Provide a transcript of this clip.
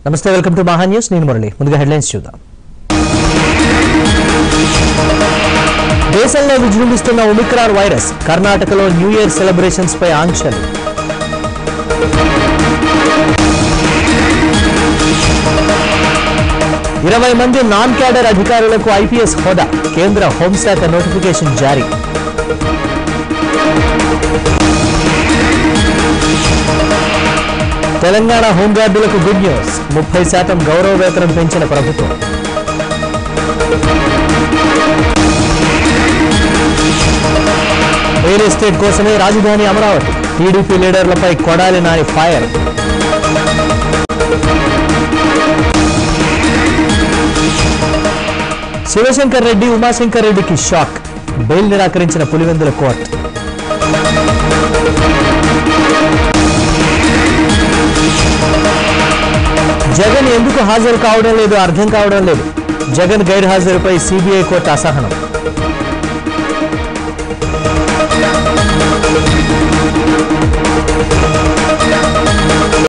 నమస్తే welcome to మహా news నేను మురళి ముందుగా హెడ్లైన్స్ చూద్దాం దేశంలో విజృంభిస్తున్న ఒమిక్రాన్ వైరస్ కర్ణాటకలో న్యూ ఇయర్ సెలబ్రేషన్స్ పై ఆంక్షలు ఇరవై మంది నాన్ క్యాడర్ అధికారులకు ఐపీఎస్ హోదా కేంద్ర హోంశాఖ నోటిఫికేషన్ జారీ తెలంగాణ హోంగార్డులకు గుడ్ న్యూస్ ముప్పై శాతం గౌరవ వేతనం పెంచిన ప్రభుత్వం రియల్ ఎస్టేట్ కోసమే రాజధాని అమరావతి టీడీపీ లీడర్లపై కొడాలి నాని ఫైర్ శివశంకర్ రెడ్డి ఉమాశంకర్ రెడ్డికి షాక్ బెయిల్ నిరాకరించిన పులివెందుల కోర్టు జగన్ ఎందుకు హాజరు కావడం లేదు అర్థం కావడం లేదు జగన్ గైర్ హాజరుపై సిబిఐ కోర్టు అసహనం